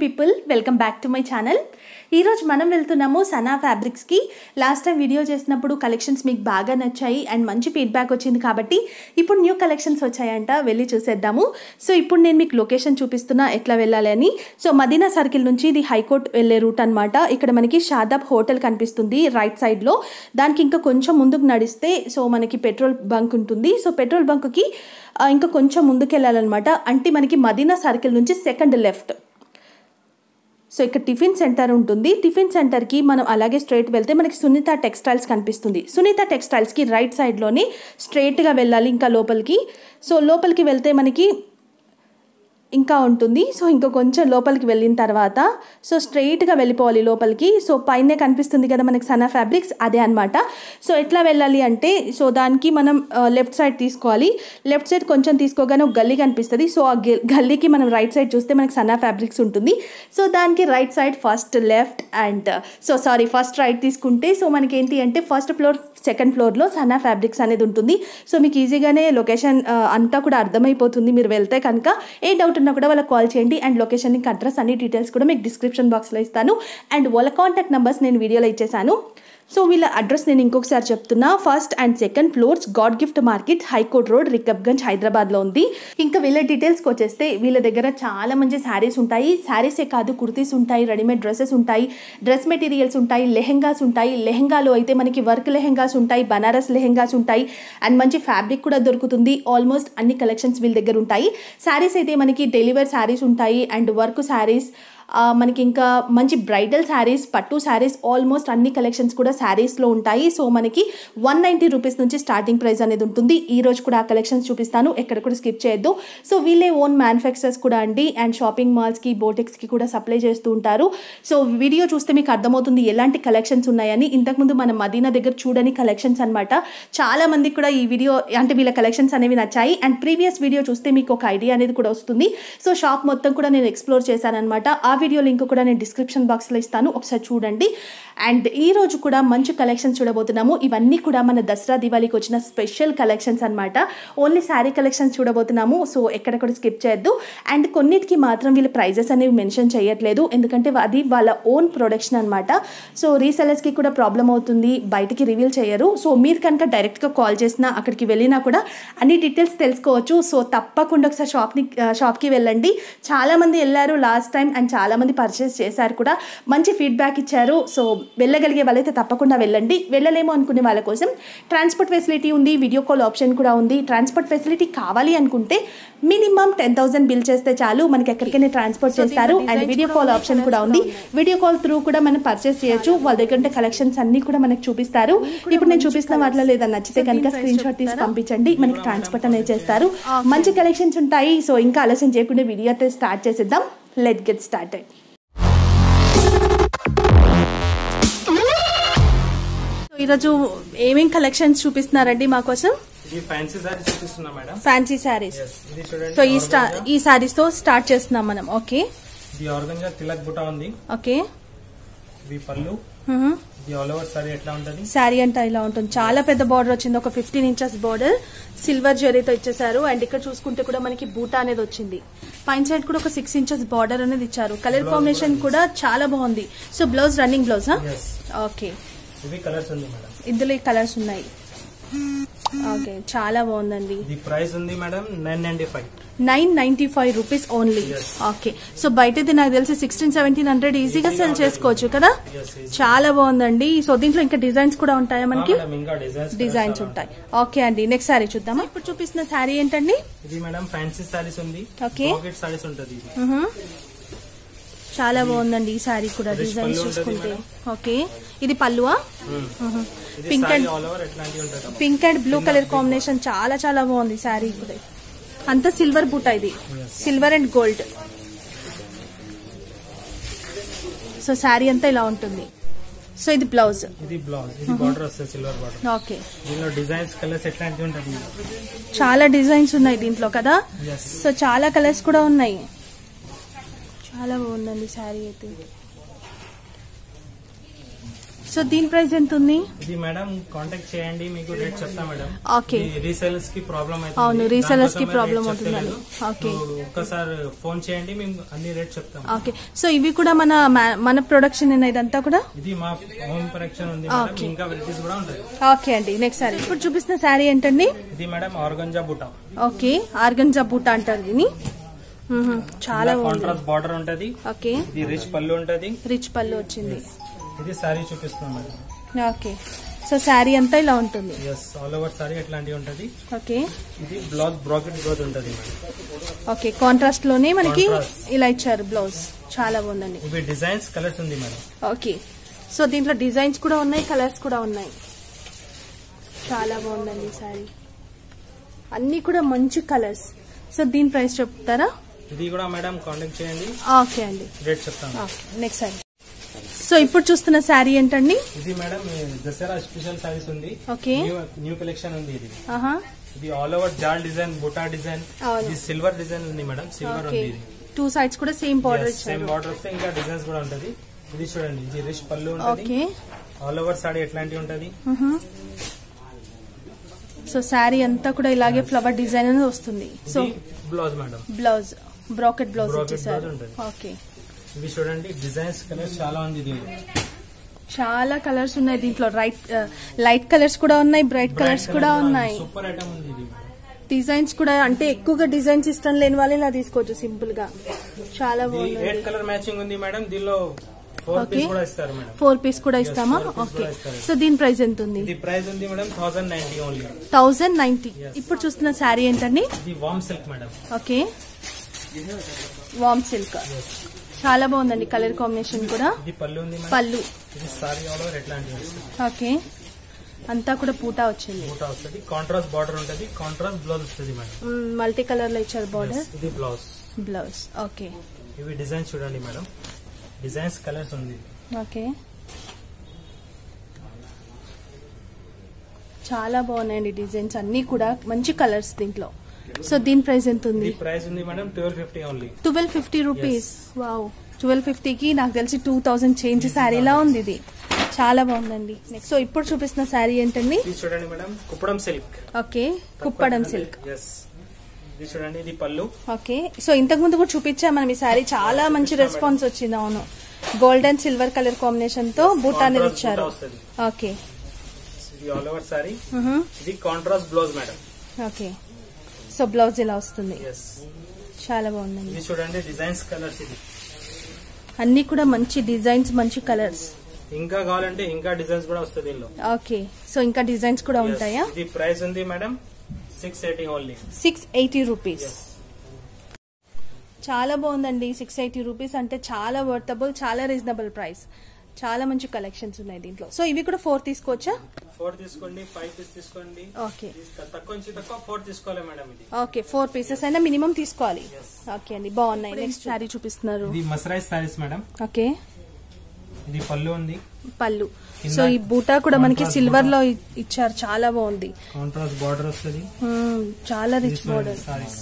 People welcome back to my channel ఈరోజు మనం వెళ్తున్నాము సనా ఫ్యాబ్రిక్స్కి లాస్ట్ టైం వీడియో చేసినప్పుడు కలెక్షన్స్ మీకు బాగా నచ్చాయి అండ్ మంచి ఫీడ్బ్యాక్ వచ్చింది కాబట్టి ఇప్పుడు న్యూ కలెక్షన్స్ వచ్చాయంట వెళ్ళి చూసేద్దాము సో ఇప్పుడు నేను మీకు లొకేషన్ చూపిస్తున్నా ఎట్లా వెళ్ళాలి అని సో మదీనా సర్కిల్ నుంచి ఇది హైకోర్ట్ వెళ్ళే రూట్ అనమాట ఇక్కడ మనకి షాదాబ్ హోటల్ కనిపిస్తుంది రైట్ సైడ్లో దానికి ఇంకా కొంచెం ముందుకు నడిస్తే సో మనకి పెట్రోల్ బంక్ ఉంటుంది సో పెట్రోల్ బంక్కి ఆ, ఇంకా కొంచెం ముందుకు వెళ్ళాలన్నమాట అంటే మనకి మదీనా సర్కిల్ నుంచి సెకండ్ లెఫ్ట్ సో ఇక్కడ టిఫిన్ సెంటర్ ఉంటుంది టిఫిన్ సెంటర్కి మనం అలాగే స్ట్రైట్ వెళ్తే మనకి సునీత టెక్స్టైల్స్ కనిపిస్తుంది సునీత టెక్స్టైల్స్కి రైట్ సైడ్లోనే స్ట్రైట్గా వెళ్ళాలి ఇంకా లోపలికి సో లోపలికి వెళ్తే మనకి ఇంకా ఉంటుంది సో ఇంకా కొంచెం లోపలికి వెళ్ళిన తర్వాత సో స్ట్రైట్గా వెళ్ళిపోవాలి లోపలికి సో పైనే కనిపిస్తుంది కదా మనకి సనా ఫ్యాబ్రిక్స్ అదే అనమాట సో ఎట్లా వెళ్ళాలి అంటే సో దానికి మనం లెఫ్ట్ సైడ్ తీసుకోవాలి లెఫ్ట్ సైడ్ కొంచెం తీసుకోగానే ఒక గల్లీ కనిపిస్తుంది సో ఆ గె- గల్లీకి మనం రైట్ సైడ్ చూస్తే మనకి సనా ఫ్యాబ్రిక్స్ ఉంటుంది సో దానికి right side first left and so sorry first right తీసుకుంటే సో మనకి ఏంటి అంటే ఫస్ట్ ఫ్లోర్ సెకండ్ ఫ్లోర్లో సనా ఫ్యాబ్రిక్స్ అనేది ఉంటుంది సో మీకు ఈజీగానే లొకేషన్ అంతా కూడా అర్థమైపోతుంది మీరు వెళ్తే కనుక ఏ డౌట్ ఉన్నా కూడా వాళ్ళకి కాల్ చేయండి అండ్ లొకేషన్ లింక్ అడ్రస్ అన్ని డీటెయిల్స్ కూడా మీకు డిస్క్రిప్షన్ బాక్స్లో ఇస్తాను అండ్ వాళ్ళ కాంటాక్ట్ నెంబర్స్ నేను వీడియోలో ఇచ్చేసాను సో వీళ్ళ అడ్రస్ నేను ఇంకొకసారి చెప్తున్నా first and second floors God gift market high court road Rikabganj హైదరాబాద్లో ఉంది ఇంకా వీళ్ళ డీటెయిల్స్కి వచ్చేస్తే వీళ్ళ దగ్గర చాలా మంచి శారీస్ ఉంటాయి శారీసే కాదు కుర్తీస్ ఉంటాయి రెడీమేడ్ డ్రెస్సెస్ ఉంటాయి డ్రెస్ మెటీరియల్స్ ఉంటాయి లెహెంగాస్ ఉంటాయి లెహెంగాలో అయితే మనకి వర్క్ లెహెంగాస్ ఉంటాయి బనారస్ లెహెంగాస్ ఉంటాయి అండ్ మంచి ఫ్యాబ్రిక్ కూడా దొరుకుతుంది ఆల్మోస్ట్ అన్ని కలెక్షన్స్ వీళ్ళ దగ్గర ఉంటాయి శారీస్ అయితే మనకి డెలివర్ శారీస్ ఉంటాయి అండ్ వర్క్ శారీస్ ఆ, మనకి ఇంకా మంచి బ్రైడల్ శారీస్ పట్టు శారీస్ ఆల్మోస్ట్ అన్ని కలెక్షన్స్ కూడా శారీస్లో ఉంటాయి సో మనకి వన్ నైంటీ రూపీస్ నుంచి స్టార్టింగ్ ప్రైస్ అనేది ఉంటుంది ఈ రోజు కూడా ఆ కలెక్షన్స్ చూపిస్తాను ఎక్కడ కూడా స్కిప్ చేయొద్దు సో వీళ్ళే ఓన్ మ్యానుఫ్యాక్చరర్స్ కూడా అండి అండ్ షాపింగ్ మాల్స్కి బోటెక్స్కి కూడా సప్లై చేస్తూ ఉంటారు సో వీడియో చూస్తే మీకు అర్థమవుతుంది ఎలాంటి కలెక్షన్స్ ఉన్నాయని ఇంతకుముందు మన మదీనా దగ్గర చూడని కలెక్షన్స్ అనమాట చాలా మందికి కూడా ఈ వీడియో అంటే వీళ్ళ కలెక్షన్స్ అనేవి నచ్చాయి అండ్ ప్రీవియస్ వీడియో చూస్తే మీకు ఒక ఐడియా అనేది కూడా వస్తుంది సో షాప్ మొత్తం కూడా నేను ఎక్స్ప్లోర్ చేశాను అనమాట ఆ వీడియో లింక్ కూడా నేను డిస్క్రిప్షన్ బాక్స్లో ఇస్తాను ఒకసారి చూడండి అండ్ ఈ రోజు కూడా మంచి కలెక్షన్స్ చూడబోతున్నాము ఇవన్నీ కూడా మన దసరా దివాళీకి వచ్చిన స్పెషల్ కలెక్షన్స్ అనమాట ఓన్లీ శారీ కలెక్షన్స్ చూడబోతున్నాము సో ఎక్కడ కూడా స్కిప్ చేయొద్దు అండ్ కొన్నిటికి మాత్రం వీళ్ళ ప్రైజెస్ అనేవి మెన్షన్ చేయట్లేదు ఎందుకంటే అది వాళ్ళ ఓన్ ప్రొడక్షన్ అనమాట సో రీసెలర్స్కి కూడా ప్రాబ్లం అవుతుంది బయటికి రివీల్ చేయరు సో మీరు కనుక డైరెక్ట్గా కాల్ చేసినా అక్కడికి వెళ్ళినా కూడా అన్ని డీటెయిల్స్ తెలుసుకోవచ్చు సో తప్పకుండా ఒకసారి షాప్ని షాప్కి వెళ్ళండి చాలామంది వెళ్ళారు లాస్ట్ టైం అండ్ చాలామంది పర్చేస్ చేశారు కూడా మంచి ఫీడ్బ్యాక్ ఇచ్చారు సో వెళ్ళగలిగే వాళ్ళైతే తప్పకుండా వెళ్ళండి వెళ్ళలేము అనుకునే వాళ్ళ కోసం ట్రాన్స్పోర్ట్ ఫెసిలిటీ ఉంది వీడియో కాల్ ఆప్షన్ కూడా ఉంది ట్రాన్స్పోర్ట్ ఫెసిలిటీ కావాలి అనుకుంటే మినిమం టెన్ థౌసండ్ బిల్ చేస్తే చాలు మనకి ఎక్కడికైనా ట్రాన్స్పోర్ట్ చేస్తారు అండ్ వీడియో కాల్ ఆప్షన్ కూడా ఉంది వీడియో కాల్ త్రూ కూడా మనం పర్చేస్ చేయొచ్చు వాళ్ళ దగ్గర ఉంటే కలెక్షన్స్ అన్ని కూడా మనకి చూపిస్తారు ఇప్పుడు నేను చూపిస్తున్న వాటిలో లేదా నచ్చితే కనుక స్క్రీన్ షాట్ తీసి పంపించండి మనకి ట్రాన్స్పోర్ట్ అనేది చేస్తారు మంచి కలెక్షన్స్ ఉంటాయి సో ఇంకా ఆలస్యం చేయకుండా వీడియో అయితే స్టార్ట్ చేసేద్దాం లెట్ గెట్ స్టార్టెడ్ ఈరోజు ఏమేం కలెక్షన్స్ చూపిస్తున్నారండి మా కోసం ఇది ఫ్యాన్సీ సారీ చూపిస్తున్నా మేడం ఫ్యాన్సీ శారీస్ Yes, ఇది చూడండి సో ఈ స్టా ఈ శారీస్ తో స్టార్ట్ చేస్తున్నాం మనం ఓకే ఇది ఆర్గంజా తిలక్ బుటా ఉంది ఓకే ఇది పళ్ళు ఇది ఆల్ ఓవర్ సారీ ఎట్లా ఉంటది శారీ అంతా ఇలా ఉంటుంది చాలా పెద్ద బార్డర్ వచ్చింది ఒక ఫిఫ్టీన్ ఇంచెస్ బార్డర్ సిల్వర్ జరీతో ఇచ్చేసారు అండ్ ఇక్కడ చూసుకుంటే కూడా మనకి బూటా అనేది వచ్చింది పైన సైడ్ కూడా ఒక సిక్స్ ఇంచెస్ బార్డర్ అనేది ఇచ్చారు కలర్ కాంబినేషన్ కూడా చాలా బాగుంది so blouse running blouse yes okay ఇవి కలర్స్ ఉంది మేడం ఇందులో ఈ కలర్స్ ఉన్నాయి ఓకే చాలా బాగుందండి ఇది ప్రైస్ ఉంది madam nine ninety five nine ninety five rupees only Yes. Okay so బయట అయితే నాకు తెలిసి sixteen seventeen hundred easily sell చేసుకోవచ్చు కదా ఎస్ చాలా బాగుందండి సో దీంట్లో ఇంకా డిజైన్స్ కూడా ఉంటాయా మనకి మేడం ఇంకా డిజైన్స్ డిజైన్స్ ఉంటాయి ఓకే అండి నెక్స్ట్ శారీ చూద్దామా ఇప్పుడు చూపిస్తున్న శారీ ఏంటండి ఇది మేడం ఫ్యాన్సీ సారీస్ ఉంది Okay. పాకెట్ సారీస్ ఉంటది ఇది మ్హూ. చాలా బాగుందండి ఈ శారీ కూడా Rich డిజైన్స్ పళ్ళు ఉంటుంది చూసుకుంటే మేడం. ఓకే ఇది పల్లువా మ్హూ. ఇది pink sari and all over ఎట్లాంటి ఉంటది pink and blue colour combination చాలా చాలా బాగుంది శారీ కూడా అంతా సిల్వర్ బూట ఇది silver and gold so sari అంతా ఇలా ఉంటుంది సో ఇది బ్లౌజ్ ఇది బ్లౌజ్ ఇది బార్డర్ వస్తుంది సిల్వర్ బార్డర్ ఓకే దీనిలో డిజైన్స్ కలర్స్ ఎట్లాంటి ఉంటది చాలా డిజైన్స్ ఉన్నాయి దీంట్లో కదా ఎస్ సో చాలా కలర్స్ కూడా ఉన్నాయి చాలా బాగుందండి శారీ అయితే సో దీని ప్రైస్ ఎంత ఉంది ఇది మేడం కాంటాక్ట్ చేయండి మీకు రేట్ చెప్తా మేడం ఓకే రీసేలర్స్ కి ప్రాబ్లం అవుతుంది అవును, resellers కి దానికోసమే problem రేట్ అవుతుందని. చెప్తలేదు. ఓకే. సో ఒక్కసారి ఫోన్ చేయండి మేము అన్ని రేట్ చెప్తాం ఓకే సో ఇవి కూడా మన మా- మన ప్రొడక్షన్ ఇదంతా కూడా ఇది మా హోమ్ ప్రొడక్షన్ ఉంది మేడం ఓకే. ఇంకా వెరైటీస్ కూడా ఉంటాయి ఓకే అండి నెక్స్ట్ సారీ ఇప్పుడు చూపిస్తున్న శారీ ఏంటండి ఇది మేడం ఆర్గంజా బుటా ఓకే ఆర్గన్జా బూట అంటారు దీన్ని మ్మ్హ. చాలా బాగుంది కాంట్రాస్ట్ బార్డర్ ఉంటది ఓకే ఇది రిచ్ పళ్ళు ఉంటది రిచ్ పళ్ళు వచ్చింది ఇది సారీ చూపిస్తున్నాం మేడం ఓకే సో శారీ అంతా ఇలా ఉంటుంది ఎస్ ఆల్ ఓవర్ సారీ ఎట్లాంటివి ఉంటది ఓకే ఇది బ్లౌజ్ బ్రాకెట్ బ్లౌజ్ ఉంటది మేడం ఓకే కాంట్రాస్ట్ లోనే మనకి Contrast. ఇలా ఇచ్చారు బ్లౌజ్ చాలా బాగుందండి ఇవి డిజైన్స్ కలర్స్ ఉంది మేడం ఓకే సో దీంట్లో డిజైన్స్ కూడా ఉన్నాయి కలర్స్ కూడా ఉన్నాయి చాలా బాగుందండి ఈ శారీ అన్ని కూడా మంచి కలర్స్ సో దీని ప్రైస్ చెప్తారా ఇది కూడా మేడం కాంటాక్ట్ చేయండి ఓకే అండి రేట్ చెప్తాను ఓకే నెక్స్ట్ శారీ సో ఇప్పుడు చూస్తున్న శారీ ఏంటండి ఇది మేడం ఈ దసరా స్పెషల్ సారీస్ ఉంది ఓకే న్యూ న్యూ కలెక్షన్ ఉంది ఇది ఆహా ఇది ఆల్ ఓవర్ జాల్ డిజైన్ బుటా డిజైన్ అవును. ఇది సిల్వర్ డిజైన్ ఉంది మేడం సిల్వర్ ఓకే ఉంది ఇది టూ సైడ్స్ కూడా సేమ్ బార్డర్ సేమ్ ఇచ్చారు బార్డర్ వస్తే ఇంకా డిజైన్స్ కూడా ఉంటది ఇది చూడండి ఇది రిచ్ పళ్ళు ఉంటది ఓకే ఆల్ ఓవర్ సారీ ఎట్లాంటి ఉంటది సో శారీ అంతా కూడా ఇలాగే ఫ్లవర్ డిజైన్ అనేది వస్తుంది సో ఇది blouse madam blouse brocade blouse Brocade ఇచ్చేసారు blouse ఉంటుంది. ఓకే ఇవి చూడండి డిజైన్స్ కలర్స్ చాలా ఉంది దీనిలో చాలా కలర్స్ ఉన్నాయి దీంట్లో రైట్ లైట్ కలర్స్ కూడా ఉన్నాయి బ్రైట్ కలర్స్ కూడా ఉన్నాయి సూపర్ ఐటమ్ ఉంది ఇది మేడం డిజైన్స్ కూడా అంటే ఎక్కువగా డిజైన్స్ ఇష్టం లేని వాళ్ళు ఇలా తీసుకోవచ్చు సింపుల్ గా చాలా ఇది బాగుంది ఎయిట్ కలర్ మ్యాచింగ్ ఉంది మేడం దీనిలో ఫోర్ Okay. పీస్ కూడా ఇస్తారు మేడం ఫోర్ పీస్ కూడా ఇస్తామా four piece ఓకే కూడా ఇస్తారు. సో దీని ప్రైస్ ఎంత ఉంది ఇది ప్రైస్ ఉంది madam thousand ninety only thousand ninety Yes. ఇప్పుడు చూస్తున్న శారీ ఏంటండి ఇది వామ్ సిల్క్ మేడం ఓకే వామ్ సిల్క్ చాలా బాగుందండి కలర్ కాంబినేషన్ కూడా ఇది పళ్ళు ఉంది మేడం పళ్ళు ఇది సారీ ఆల్ ఓవర్ ఎట్లాంటివి వస్తుంది ఓకే అంతా కూడా పూటా వచ్చింది బూటా వస్తుంది కాంట్రాస్ట్ బార్డర్ ఉంటది కాంట్రాస్ట్ బ్లౌజ్ వస్తుంది మేడం మల్టీ కలర్ లో ఇచ్చారు బార్డర్ Yes, ఇది బ్లౌజ్ బ్లౌజ్ ఓకే ఇవి డిజైన్స్ చూడండి మేడం డిజైన్స్ కలర్స్ ఉంది ఓకే చాలా బాగున్నాయండి డిజైన్స్ అన్ని కూడా మంచి కలర్స్ దీంట్లో సో దీని ప్రైస్ ఎంత ఉంది ఇది ప్రైస్ ఉంది madam twelve fifty only twelve fifty rupees wow twelve ఫిఫ్టీకి నాకు తెలిసి టూ థౌజండ్ చేంజ్ శారీలా ఉంది ఇది చాలా బాగుందండి సో ఇప్పుడు చూపిస్తున్న శారీ ఏంటండి ఇది చూడండి madam Kuppadam silk okay Kuppadam silk yes ఇది చూడండి ఇది పళ్ళు ఓకే సో ఇంతకు ముందు కూడా చూపించాం మనం ఈ శారీ చాలా మంచి రెస్పాన్స్ వచ్చింది అవును gold and silver colour combination తో బూట్ అనేది Contrast ఇచ్చారు బూటా వస్తది. ఓకే ఇది ఆల్ ఓవర్ సారీ మ్హూ. ఇది contrast blouse madam okay so blouse ఇలా వస్తుంది ఎస్ చాలా బాగుందండి ఇది చూడండి డిజైన్స్ కలర్స్ ఇది అన్ని కూడా మంచి డిజైన్స్ మంచి కలర్స్ ఇంకా కావాలంటే ఇంకా డిజైన్స్ కూడా వస్తుంది దీనిలో ఓకే సో ఇంకా డిజైన్స్ కూడా Yes. ఉంటాయా ఇది ప్రైస్ ఉంది madam six eighty only six eighty rupees చాలా బాగుందండి సిక్స్ ఎయిటీ రూపీస్ అంటే చాలా వర్తబుల్ చాలా రీజనబుల్ ప్రైస్ చాలా మంచి కలెక్షన్స్ ఉన్నాయి దీంట్లో సో ఇవి కూడా ఫోర్ తీసుకోవచ్చా ఫోర్ తీసుకోండి ఫైవ్ పీస్ తీసుకోండి ఓకే ఇది తక్కువ నుంచి తక్కువ ఫోర్ తీసుకోవాలి మేడం ఇది ఓకే ఫోర్ పీసెస్ అయినా మినిమం తీసుకోవాలి Yes. ఓకే అండి బాగున్నాయి నెక్స్ట్ శారీ చూపిస్తున్నారు ఇది మసరైజ్ సారీస్ మేడం ఓకే ఇది పళ్ళు ఉంది పళ్ళు కింద సో ఈ బూటా కూడా మనకి contrast సిల్వర్ లో ఇ- ఇచ్చారు చాలా బాగుంది కాంట్రాస్ట్ బార్డర్ వస్తుంది మ్మ్, చాలా rich border saris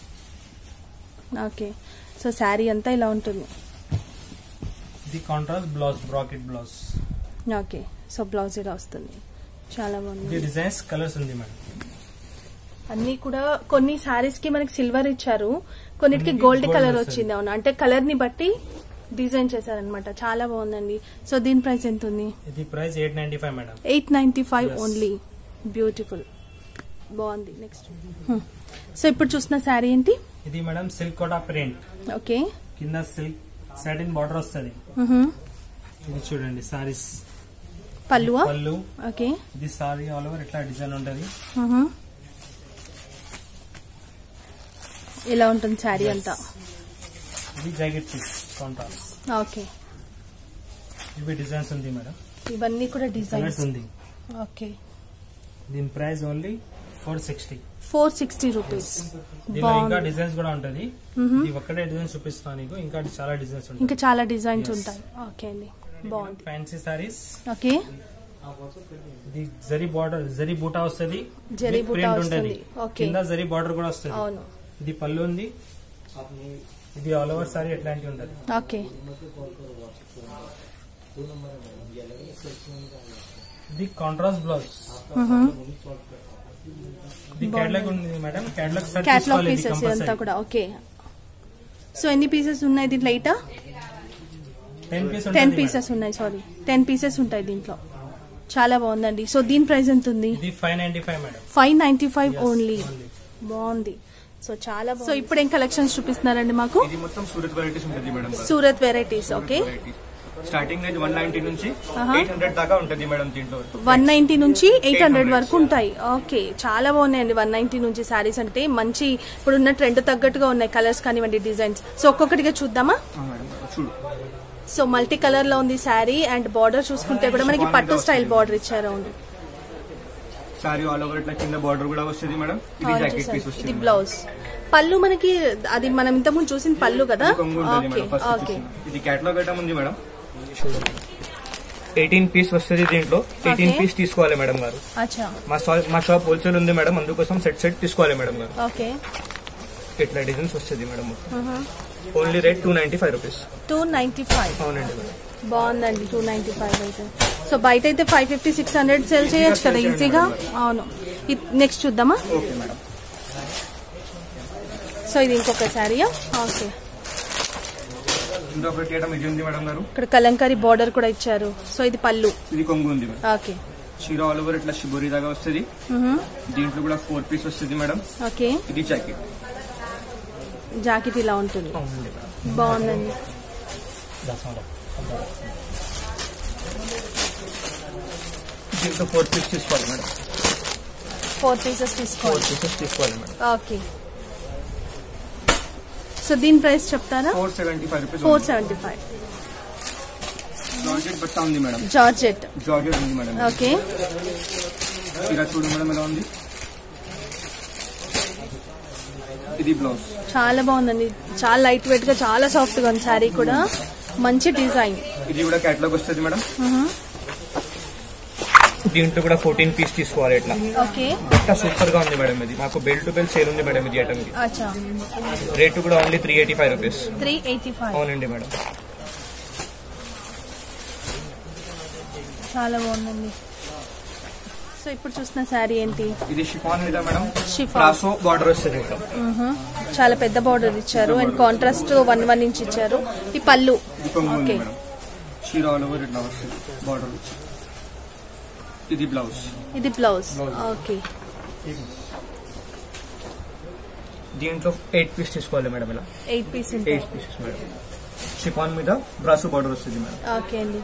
okay so sari అంతా ఇలా ఉంటుంది ఇది contrast blouse brocade blouse okay so blouse ఇలా వస్తుంది చాలా ఇది బాగుంది డిజైన్స్ కలర్స్ ఉంది మేడం అన్ని కూడా కొన్ని శారీస్ కి మనకి సిల్వర్ ఇచ్చారు కొన్నిటికి కొన్నిటికి గోల్డ్ gold కలర్ వస్తుంది. వచ్చింది అవును అంటే కలర్ ని బట్టి డిజైన్ చేశారనమాట చాలా బాగుందండి సో దీని ప్రైస్ ఎంత ఉంది ఇది price eight ninety five madam eight ninety five Yes. Only beautiful బాగుంది నెక్స్ట్ సో ఇప్పుడు చూస్తున్న శారీ ఏంటి ఇది madam silk Kota print okay కింద సిల్క్ సాటిన్ బార్డర్ వస్తుంది మ్హూ. ఇది చూడండి సారీస్ పల్లువా పళ్ళు ఓకే ఇది సారీ ఆల్ ఓవర్ ఇట్లా డిజైన్ ఉంటది మ్హూ. ఇలా ఉంటుంది శారీ Yes. అంతా ఇది జాకెట్ పీస్ కాంట్రాస్ట్ ఓకే ఇవి డిజైన్స్ ఉంది మేడం ఇవన్నీ కూడా కలర్స్ డిజైన్స్ ఉంది ఓకే దీని price only four sixty four sixty rupees దీనిలో ఇంకా బాగుంది డిజైన్స్ కూడా ఉంటది మ్హూ. ఇది ఒక్కటే డిజైన్ చూపిస్తాను నీకు ఇంకా చాలా డిజైన్స్ ఉంటాయి ఇంకా చాలా డిజైన్స్ Yes. ఉంటాయి ఓకే అండి బాగుంది ఫ్యాన్సీ సారీస్ ఓకే ఇది జరీ బార్డర్ జరీ బూటా వస్తుంది జరీ బూటా ప్రింట్ వస్తుంది. ఉంటది Okay. కింద జరీ బార్డర్ కూడా వస్తుంది అవును ఇది పళ్ళు ఉంది ఇది ఆల్ ఓవర్ సారీ ఎట్లాంటి ఉంటది ఓకే ఇది కాంట్రాస్ట్ బ్లౌజ్ ఇది క్యాట్లాగ్ ఉంది మేడం క్యాట్లాగ్ సెట్ క్యాట్లాగ్ తీసుకోవాలి ఇది పీసెస్ ఇదంతా కంపల్సరీ కూడా ఓకే సో ఎన్ని పీసెస్ ఉన్నాయి దీంట్లో ఇటా టెన్ పీస్ టెన్ పీసెస్ ఉన్నాయి సారీ టెన్ పీసెస్ ఉంటాయి దీంట్లో చాలా బాగుందండి సో దీని ప్రైస్ ఎంత ఉంది ఇది five ninety five madam five ninety five Yes, only only. బాగుంది సో చాలా సో ఇప్పుడు ఏం కలెక్షన్స్ చూపిస్తున్నారండి మాకు ఇది మొత్తం సూరత్ వెరైటీస్ ఉంటుంది madam Surat varieties okay starting range one ninety నుంచి ఆహా. ఎయిట్ హండ్రెడ్ దాకా ఉంటుంది మేడం దీంట్లో వన్ నైన్టీ నుంచి ఎయిట్ హండ్రెడ్ 800 వరకు ఉంటాయి ఓకే చాలా బాగున్నాయండి వన్ నైన్టీ నుంచి శారీస్ అంటే మంచి ఇప్పుడున్న ట్రెండ్ తగ్గట్టుగా ఉన్నాయి కలర్స్ కానివ్వండి డిజైన్స్ సో ఒక్కొక్కటిగా చూద్దామా ఆ, మేడం చూడు సో మల్టీ కలర్ లో ఉంది శారీ అండ్ బార్డర్ చూసుకుంటే కూడా మనకి పట్టు స్టైల్ బార్డర్ ఇచ్చారు అవును సారీ ఆల్ ఓవర్ ఇట్లా కింద బార్డర్ కూడా వస్తుంది మేడం ఇది అవును, జాకెట్ చూసాను. పీస్ ఇది వస్తుంది బ్లౌజ్ పళ్ళు మనకి అది మనం ఇంతకుముందు చూసిన పళ్ళు కదా ఇది కొంగు ఉంటుంది ఓకే మేడం ఫస్ట్ ఓకే ఇది క్యాటలాగ్ ఐటమ్ ఉంది మేడం ఎయిటీన్ పీస్ వస్తుంది దీంట్లో ఎయిటీన్ Okay. పీస్ తీసుకోవాలి మేడం గారు అచ్చా మా షాప్ మా షాప్ హోల్సేల్ ఉంది మేడం అందుకోసం సెట్ సెట్ తీసుకోవాలి మేడం గారు ఓకే ఇట్లా డిజైన్స్ వస్తుంది madam only rate two ninety five rupees two ninety five అవునండి మేడం బాగుందండి టూ నైన్టీ ఫైవ్ అయితే సో బయట అయితే five fifty six hundred sale చేయొచ్చు కదా sell ఈజీగా చేయండి అవును నెక్స్ట్ చూద్దామా ఓకే మేడం సో ఇది ఇంకొక శారీయా ఓకే ఇంకొకటి ఐటమ్ ఇది ఉంది మేడం గారు ఇక్కడ కలంకారీ బార్డర్ కూడా ఇచ్చారు సో ఇది పళ్ళు ఇది కొంగు ఉంది మేడం ఓకే చీర ఆల్ ఓవర్ ఇట్లా షిబోరి దాకా వస్తుంది మ్హూ. దీంట్లో కూడా ఫోర్ పీస్ వస్తుంది మేడం ఓకే ఇది జాకెట్ జాకెట్ ఇలా ఉంటుంది అవునండి మేడం బాగుందండి దీంట్లో ఫోర్ పీస్ తీసుకోవాలి మేడం ఫోర్ పీసెస్ ఫోర్ తీసుకోవాలి పీసెస్ తీసుకోవాలి మేడం ఓకే సో దీని ప్రైస్ చెప్తారా four seventy five rupees four seventy five georgette బట్ట ఉంది మేడం జార్జెట్ జార్జెట్ ఉంది మేడం ఓకే చీర చూడు మేడం ఎలా ఉంది ఇది బ్లౌజ్ చాలా బాగుందండి చాలా లైట్ వెయిట్ గా చాలా సాఫ్ట్ గా ఉంది శారీ కూడా మంచి డిజైన్ ఇది కూడా క్యాటలాగ్ వస్తుంది మేడం దీంట్లో కూడా ఫోర్టీన్ పీస్ తీసుకోవాలి ఇట్లా ఓకే బట్ట సూపర్ గా ఉంది మేడం ఇది మాకు బెల్ టు బెల్ సేల్ ఉంది మేడం ఇది ఐటమ్ అచ్చా రేటు కూడా only three eighty five rupees three eighty five అవునండి మేడం చాలా బాగుందండి సో ఇప్పుడు చూసిన శారీ ఏంటి ఇది షిఫాన్ మీద మేడం Chiffon. ప్లాసో బార్డర్ వస్తుంది ఇట్లా మ్హూ. చాలా పెద్ద బార్డర్ ఇచ్చారు and contrast one one inch ఇచ్చారు ఈ పళ్ళు ఇది కొంగు ఉంది ఓకే మేడం చీర ఆల్ ఓవర్ ఇట్లా వస్తుంది బార్డర్ ఇది బ్లౌజ్ ఇది బ్లౌజ్ Blouse. ఓకే దీంట్లో ఎయిట్ పీస్ తీసుకోవాలి మేడం ఇలా eight piece eight pieces madam chiffon మీద బ్రాసో బార్డర్ వస్తుంది మేడం ఓకే అండి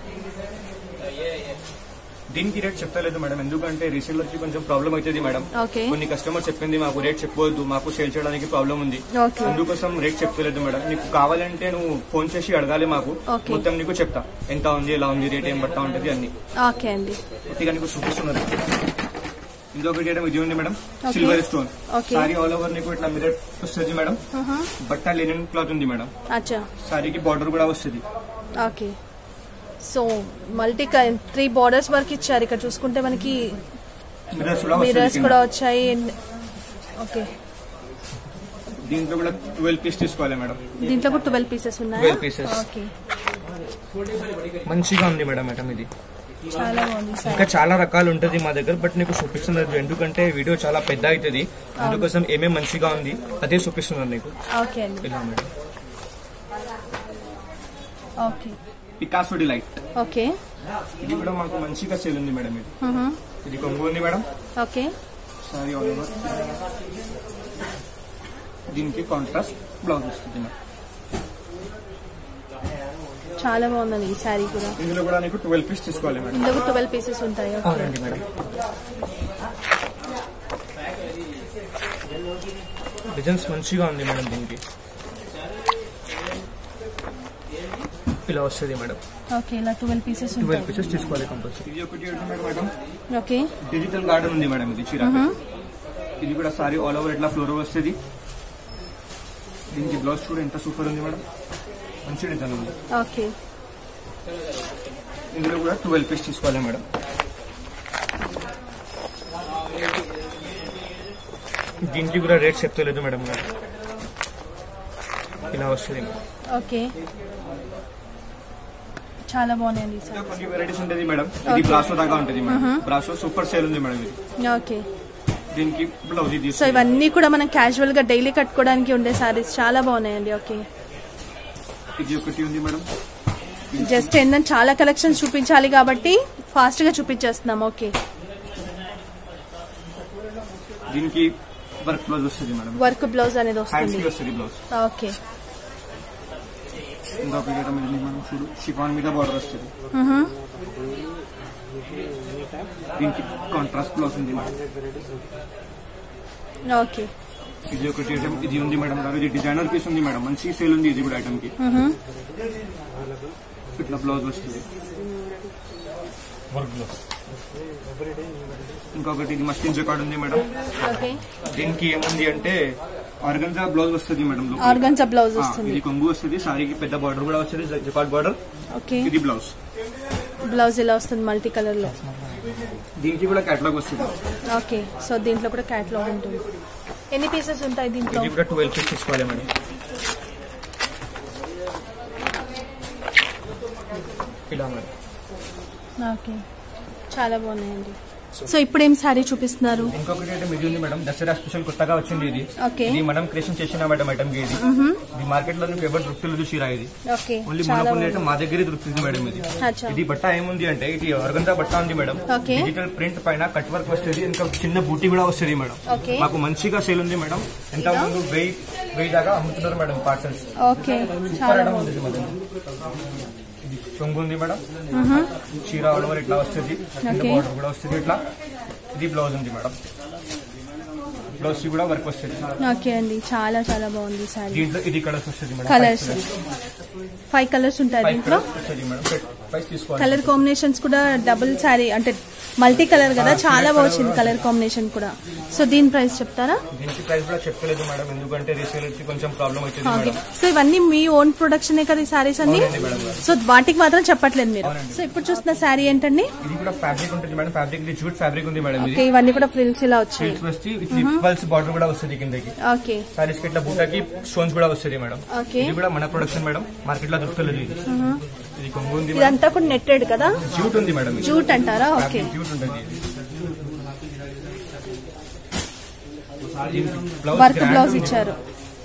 దీనికి రేట్ చెప్తలేదు మేడం ఎందుకంటే రీసేలర్ కి కొంచెం ప్రాబ్లం అవుతుంది మేడం ఓకే కొన్ని కస్టమర్ చెప్పింది మాకు రేట్ చెప్పవద్దు మాకు సేల్ చేయడానికి ప్రాబ్లం ఉంది ఓకే అందుకోసం రేట్ చెప్తలేదు మేడం నీకు కావాలంటే నువ్వు ఫోన్ చేసి అడగాలి మాకు Okay. మొత్తం నీకు చెప్తా ఎంత ఉంది ఎలా ఉంది రేట్ ఏం పడతా ఉంటుంది అన్ని ఓకే అండి ఇక నీకు చూపిస్తున్నది ఇంకొకటి ఐటమ్ ఇది ఉంది madam Okay. Silver stone Okay. Sari all over నీకు ఇట్లా మిరర్ వస్తుంది మేడం మ్హూ. బట్ట లినెన్ క్లాత్ ఉంది మేడం అచ్చా సారీకి బార్డర్ కూడా వస్తుంది okay so multi three borders వరకు ఇచ్చారు ఇక్కడ చూసుకుంటే మనకి మిరర్స్ కూడా మిరర్స్ వస్తుంది కూడా కింద. వచ్చాయి and- ఓకే దీంట్లో కూడా ట్వెల్వ్ పీస్ తీసుకోవాలి మేడం దీంట్లో కూడా ట్వెల్వ్ పీసెస్ ఉన్నాయా 12 pieces. ఓకే మంచిగా ఉంది మేడం మేడం ఇది చాలా బాగుంది సార్ ఇంకా చాలా రకాలు ఉంటుంది మా దగ్గర బట్ నీకు చూపిస్తున్నది ఎందుకంటే వీడియో చాలా పెద్ద అవుతుంది అందుకోసం ఏమేమి మంచిగా ఉంది అదే చూపిస్తున్నారు నీకు ఓకే అండి ఇలా madam okay Picasso delight okay ఇది కూడా మాకు మంచిగా సేల్ ఉంది మేడం ఇది మ్హూ. ఇది కొంగు ఉంది madam okay sari all over దీనికి కాంట్రాస్ట్ బ్లౌజ్ వస్తుంది మేడం చాలా బాగుందండి ఈ శారీ కూడా ఇందులో కూడా నీకు ట్వెల్వ్ పీస్ తీసుకోవాలి మేడం ఇందులో ట్వెల్వ్ పీసెస్ ఉంటాయి ఓకే అవునండి మేడం డిజైన్స్ మంచిగా ఉంది మేడం దీనికి ఇలా వస్తుంది మేడం ఓకే ఇలా ట్వెల్వ్ పీసెస్ ట్వెల్వ్ ఉంటాయి పీసెస్ తీసుకోవాలి కంపల్సరీ ఇది ఒకటి ఏంటంటే మేడం ఓకే డిజిటల్ గార్డెన్ ఉంది మేడం ఇది చీర ఇది కూడా సారీ ఆల్ ఓవర్ ఇట్లా ఫ్లోర్ వస్తుంది దీనికి బ్లౌజ్ కూడా ఎంత సూపర్ ఉంది మేడం మంచి డిజైన్ ఉంది ఓకే ఇందులో కూడా ట్వెల్వ్ పీస్ తీసుకోవాలి మేడం దీనికి కూడా రేట్ చెప్తలేదు మేడం గారు ఇలా వస్తుంది మేడం. ఓకే చాలా బాగున్నాయండి ఈ ఇంకా కొన్ని వెరైటీస్ ఉంటుంది మేడం ఇది బ్రాసో దాకా ఉంటుంది మేడం బ్రాసో సూపర్ సేల్ ఉంది మేడం ఇది సారీ ఓకే దీనికి బ్లౌజ్ ఇది సో ఇవన్నీ కూడా మనం క్యాజువల్ గా డైలీ కట్టుకోవడానికి ఉండే సారీస్ చాలా బాగున్నాయండి ఓకే ఇది ఒకటి ఉంది మేడం జస్ట్ ఏంటంటే చాలా కలెక్షన్స్ చూపించాలి కాబట్టి ఫాస్ట్ గా చూపించేస్తున్నాం ఓకే దీనికి వర్క్ బ్లౌజ్ వస్తుంది మేడం వర్క్ బ్లౌజ్ అనేది హ్యాండ్స్ వస్తుంది కి వస్తుంది బ్లౌజ్ ఓకే ఇంకొక ఐటమ్ ఇది మనం చూడు షిఫాన్ మీద బార్డర్ వస్తుంది మ్హూ. దీనికి కాంట్రాస్ట్ బ్లౌజ్ ఉంది మేడం ఓకే ఇది ఒకటి ఐటమ్ ఇది ఉంది మేడం గారు ఇది డిజైనర్ పీస్ ఉంది మేడం మంచి సేల్ ఉంది ఇది కూడా ఐటమ్ కి మ్హూ. ఇట్లా బ్లౌజ్ వస్తుంది ఇంకొకటి ఇది మస్టిన్ జకాడ్ ఉంది మేడం ఓకే దీనికి ఏముంది అంటే ఆర్గన్జా బ్లౌజ్ వస్తుంది మేడం లోపల. ఆర్గన్సా బ్లౌజ్ ఆ, వస్తుంది ఇది కొంగు వస్తుంది సారీకి పెద్ద బార్డర్ కూడా వస్తుంది జకాడ్ బార్డర్ ఓకే ఇది బ్లౌజ్ బ్లౌజ్ ఇలా వస్తుంది మల్టీ కలర్ లో దీనికి కూడా కేటలాగ్ వస్తుంది ఓకే సో దీంట్లో కూడా క్యాట్లాగ్ ఉంటుంది ఎన్ని పీసెస్ ఉంటాయి దీంట్లో ఇది కూడా ట్వెల్వ్ పీస్ తీసుకోవాలి మేడం ఇలా మేడం ఓకే చాలా బాగున్నాయండి సో ఇప్పుడు ఏం శారీ చూపిస్తున్నారు ఇంకొకటి అంటే ఇది ఉంది మేడం దసరా స్పెషల్ కొత్తగా వచ్చింది ఇది ఓకే ఇది మనం క్రియేషన్ చేసిన మేడం ఐటమ్ కి ఇది ఇది మార్కెట్ లో నీకు ఎవరు దొరుకుతుంది చీర ఇది ఓకే ఓన్లీ చాలా మనకు బాగుంది మా దగ్గరే దొరుకుతుంది మేడం ఇది అచ్చా ఇది బట్ట ఏముంది అంటే ఇది ఆర్గంజా బట్ట ఉంది మేడం ఓకే. డిజిటల్ ప్రింట్ పైన కట్ వర్క్ వస్తుంది ఇంకా చిన్న బూటీ కూడా వస్తుంది మేడం ఓకే. మాకు మంచిగా సేల్ ఉంది మేడం ఎంత ముందు వెయ్యి వెయ్యి దాకా అమ్ముతున్నారు మేడం పార్సల్స్ ఓకే సూపర్ చాలా ఐటమ్ బాగుంది ఉంది మేడం ఇది చొంగు ఉంది మేడం మ్హూ. చీర ఆల్ ఓవర్ ఇట్లా వస్తుంది కింద ఓకే. బార్డర్ కూడా వస్తుంది ఇట్లా ఇది బ్లౌజ్ ఉంది మేడం బ్లౌజ్ కి కూడా వర్క్ వస్తుంది ఓకే అండి చాలా చాలా బాగుంది శారీ దీంట్లో ఇది కలర్స్ వస్తుంది మేడం కలర్స్ ఫైవ్ కలర్స్ ఉంటాయి ఫైవ్ దీంట్లో కలర్స్ వస్తుంది మేడం ప్రైస్ తీసుకోవాలి కలర్ కాంబినేషన్స్ కూడా డబుల్ శారీ అంటే మల్టీ కలర్ కదా చాలా బాగా వచ్చింది కలర్ కాంబినేషన్ కూడా సో దీని ప్రైస్ చెప్తారా దీనికి ప్రైస్ కూడా చెప్పలేదు మేడం ఎందుకంటే రీసేల్ కి కొంచెం ప్రాబ్లం వచ్చింది ఓకే మేడం సో ఇవన్నీ మీ ఓన్ ప్రొడక్షనే కదా ఈ శారీస్ అన్ని అవునండి మేడం గారు. సో వాటికి మాత్రం చెప్పట్లేదు మీరు అవునండి. సో ఇప్పుడు చూస్తున్న శారీ ఏంటండి ఇది కూడా ఫ్యాబ్రిక్ ఉంటుంది మేడం ఫ్యాబ్రిక్ ఇది జూట్ ఫ్యాబ్రిక్ ఉంది మేడం ఇది ఓకే ఇవన్నీ కూడా ఫ్రిల్స్ ఇలా వచ్చాయి సిల్క్స్ వస్తే ఇది పల్స్ బార్డర్ కూడా వస్తుంది కిందకి ఓకే సారీస్ కి ఇట్లా బూటాకి స్టోన్స్ కూడా వస్తుంది మేడం ఓకే ఇది కూడా మన ప్రొడక్షన్ మేడం మార్కెట్ లో దొరుకుతలేదు ఇది ఇది కొంగు ఉంది మేడం ఇదంతా కూడా నెట్టెడ్ కదా జూట్ ఉంది మేడం ఇది. జూట్ అంటారా ఓకే ఫ్యాబ్రిక్ జూట్ ఉంటుంది ఇది. బ్లౌజ్ వర్క్ గ్రాండ్ బ్లౌజ్ ఉంది. ఇచ్చారు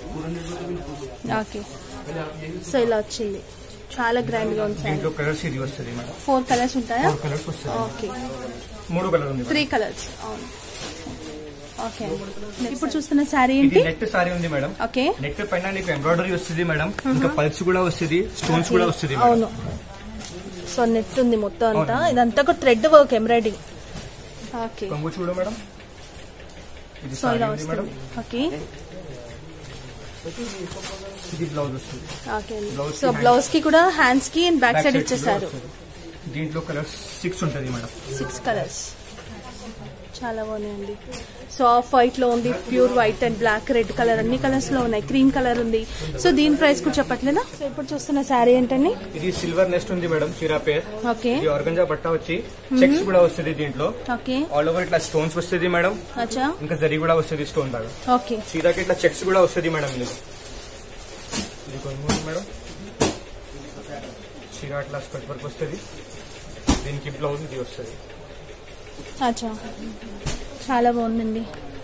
ఓకే సో ఇలా వచ్చింది చాలా గ్రాండ్ గా ఉంది శారీ దీంట్లో కలర్స్ ఇది వస్తుంది మేడం ఫోర్ కలర్స్ ఉంటాయా ఫోర్ కలర్స్ వస్తుంది ఓకే మూడు కలర్ ఉంది మేడం. త్రీ కలర్స్ అవును ఓకే ఇప్పుడు చూస్తున్న శారీ ఇది ఏంటి నెట్ సారీ ఉంది మేడం ఓకే నెట్ పైన నీకు ఎంబ్రాయిడరీ వస్తుంది మేడం ఇంకా పల్స్ కూడా వస్తుంది స్టోన్స్ కూడా వస్తుంది మేడం అవును సో నెట్ ఉంది మొత్తం అంతా ఇదంతా కూడా థ్రెడ్ వర్క్ ఎంబ్రాయిడింగ్ ఓకే కొంగు చూడు మేడం ఇది సో సారీ ఇలా ఉంది మేడం వస్తుంది ఓకే ఇది బ్లౌజ్ వస్తుంది ఓకే Blouse సో కి బ్లౌజ్ కి కూడా హ్యాండ్స్ కి and back Back side side కూడా ఇచ్చేసారు వస్తుంది. దీంట్లో కలర్స్ సిక్స్ ఉంటుంది మేడం సిక్స్ కలర్స్ చాలా బాగున్నాయండి సో ఆఫ్ వైట్ లో ఉంది pure white and black red colour అన్ని కలర్స్ లో ఉన్నాయి క్రీమ్ కలర్ ఉంది సో దీని ప్రైస్ కూడా చెప్పట్లేదా సో ఇప్పుడు చూస్తున్న శారీ ఏంటండి ఇది సిల్వర్ నెస్ట్ ఉంది మేడం చీరా పేర్ ఓకే ఇది ఆర్గంజా బట్ట వచ్చి చెక్స్ కూడా వస్తుంది దీంట్లో ఓకే ఆల్ ఓవర్ ఇట్లా స్టోన్స్ వస్తుంది మేడం అచ్చా ఇంకా జరీ కూడా వస్తుంది స్టోన్ లాగా ఓకే చీరాకి ఇట్లా చెక్స్ కూడా వస్తుంది మేడం ఇది ఇది కొంగు ఉంది మేడం చీర అట్లా స్కర్ట్ వర్క్ వస్తుంది దీనికి బ్లౌజ్ ఇది వస్తుంది అచ్చా చాలా బాగుందండి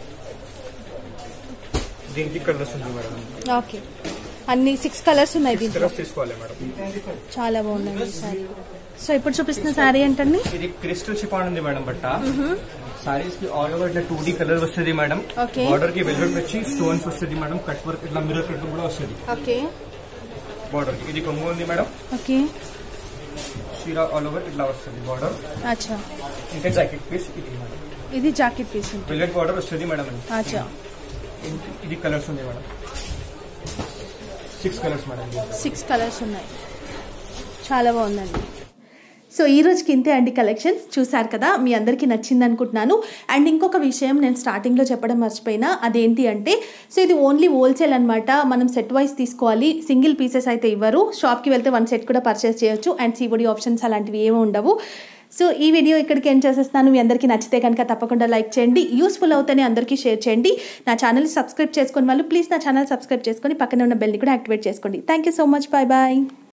దీనికి కలర్స్ ఉంది మేడం ఓకే అన్ని సిక్స్ కలర్స్ ఉన్నాయి దీంట్లో కలర్స్ తీసుకోవాలి మేడం చాలా బాగుందండి శారీ సో ఇప్పుడు చూపిస్తున్న శారీ ఏంటండి ఇది క్రిస్టల్ షిఫాన్ ఉంది మేడం బట్ట సారీస్ కి ఆల్ ఓవర్ ఇట్లా టూ డీ కలర్ వస్తుంది మేడం Okay. బార్డర్ కి వెల్వెట్ వచ్చి స్టోన్స్ వస్తుంది మేడం కట్ వర్క్ ఇట్లా మిర్రర్ కట్ కూడా వస్తుంది ఓకే బార్డర్ కి ఇది కొంగు ఉంది మేడం ఓకే చీర ఆల్ ఓవర్ ఇట్లా వస్తుంది బార్డర్ అచ్చా ఇంకా జాకెట్ పీస్ ఇది మేడం ఇది జాకెట్ పీస్ ఉంటుంది వెల్వెట్ బార్డర్ వస్తుంది మేడం అచ్చా ఇది కలర్స్ ఉంది మేడం సిక్స్ కలర్స్ మేడం ఇది. సిక్స్ కలర్స్ ఉన్నాయి చాలా బాగుందండి సో ఈ రోజుకి ఇంతే అండి కలెక్షన్స్ చూశారు కదా మీ అందరికీ నచ్చింది అనుకుంటున్నాను అండ్ ఇంకొక విషయం నేను స్టార్టింగ్లో చెప్పడం మర్చిపోయినా అదేంటి అంటే సో ఇది ఓన్లీ హోల్సేల్ అనమాట మనం సెట్ వైస్ తీసుకోవాలి సింగిల్ పీసెస్ అయితే ఇవ్వరు షాప్కి వెళ్తే వన్ సెట్ కూడా పర్చేస్ చేయొచ్చు అండ్ సీబోడి ఆప్షన్స్ అలాంటివి ఏమీ ఉండవు సో ఈ వీడియో ఇక్కడికి ఏం చేసేస్తాను మీ అందరికీ నచ్చితే కనుక తప్పకుండా లైక్ చేయండి యూస్ఫుల్ అవుతానే అందరికీ షేర్ చేయండి నా ఛానల్ సబ్స్క్రైబ్ చేసుకొని వాళ్ళు ప్లీజ్ నా ఛానల్ సబ్స్క్రైబ్ చేసుకొని పక్కన ఉన్న బెల్ని కూడా యాక్టివేట్ చేసుకోండి thank you so much bye bye